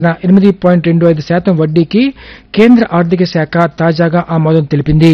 ఎనిమిది పాయింట్ రెండు ఐదు శాతం వడ్డీకి కేంద్ర ఆర్థిక శాఖ తాజాగా ఆమోదం తెలిపింది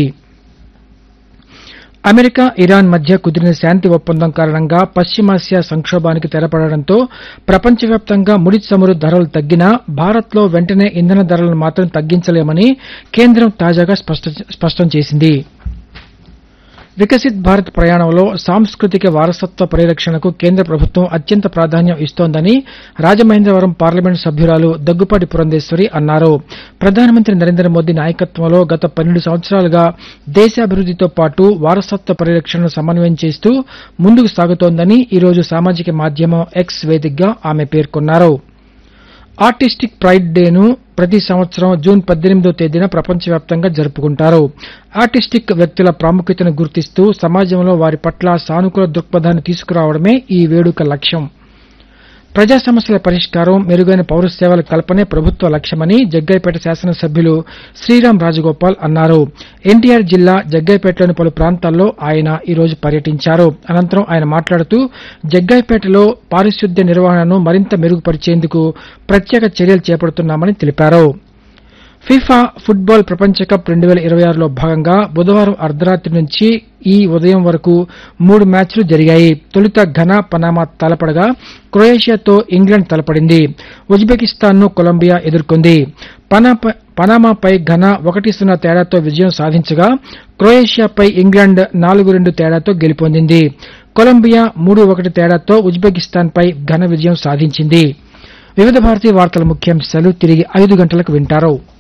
అమెరికా ఇరాన్ మధ్య కుదిరిన శాంతి ఒప్పందం కారణంగా పశ్చిమాసియా సంక్షోభానికి తెరపడడంతో ప్రపంచవ్యాప్తంగా ముడి చమురు ధరలు తగ్గినా భారత్లో వెంటనే ఇంధన ధరలను మాత్రం తగ్గించలేమని కేంద్రం తాజాగా స్పష్ట- స్పష్టం చేసింది వికసిత్ భారత్ ప్రయాణంలో సాంస్కృతిక వారసత్వ పరిరక్షణకు కేంద్ర ప్రభుత్వం అత్యంత ప్రాధాన్యం ఇస్తోందని రాజమహేంద్రవరం పార్లమెంటు సభ్యురాలు దగ్గుపాటి పురంధేశ్వరి అన్నారు ప్రధానమంత్రి నరేంద్ర మోదీ నాయకత్వంలో గత పన్నెండు సంవత్సరాలుగా దేశాభివృద్దితో పాటు వారసత్వ పరిరక్షణను సమన్వయం చేస్తూ ముందుకు సాగుతోందని ఈ రోజు సామాజిక మాధ్యమం ఎక్స్ వేదికగా ఆమె పేర్కొన్నారు ఆర్టిస్టిక్ ప్రైడ్ డేను ప్రతి సంవత్సరం జూన్ పద్దెనిమిదో తేదీన ప్రపంచవ్యాప్తంగా జరుపుకుంటారు ఆర్టిస్టిక్ వ్యక్తుల ప్రాముఖ్యతను గుర్తిస్తూ సమాజంలో వారి పట్ల సానుకూల దృక్పథాన్ని తీసుకురావడమే ఈ వేడుక లక్ష్యం ప్రజా సమస్యల పరిష్కారం మెరుగైన పౌర సేవల కల్పనే ప్రభుత్వ లక్ష్యమని జగ్గైపేట శాసనసభ్యులు శ్రీరాం రాజగోపాల్ అన్నారు ఎన్టీఆర్ జిల్లా జగ్గైపేటలోని పలు ప్రాంతాల్లో ఆయన ఈ రోజు పర్యటించారు అనంతరం ఆయన మాట్లాడుతూ జగ్గైపేటలో పారిశుద్ధ్య నిర్వహణను మరింత మెరుగుపరిచేందుకు ప్రత్యేక చర్యలు చేపడుతున్నామని తెలిపారు ఫిఫా ఫుట్బాల్ ప్రపంచ కప్ రెండు వేల ఇరవై ఆరులో భాగంగా బుధవారం అర్ధరాత్రి నుంచి ఈ ఉదయం వరకు మూడు మ్యాచ్లు జరిగాయి తొలుత ఘనా పనామా తలపడగా క్రొయేషియాతో ఇంగ్లాండ్ తలపడింది ఉజ్బెకిస్తాన్ ను కొలంబియా ఎదుర్కొంది పనాప- పనామాపై ఘనా ఒకటి సున్నా తేడాతో విజయం సాధించగా క్రొయేషియాపై ఇంగ్లాండ్ నాలుగు రెండు తేడాతో గెలుపొందింది కొలంబియా మూడు ఒకటి తేడాతో ఉజ్బెకిస్తాన్పై ఘన విజయం సాధించింది వివిధ భారతీయ వార్తల ముఖ్యాంశాలు తిరిగి ఐదు గంటలకు వింటారు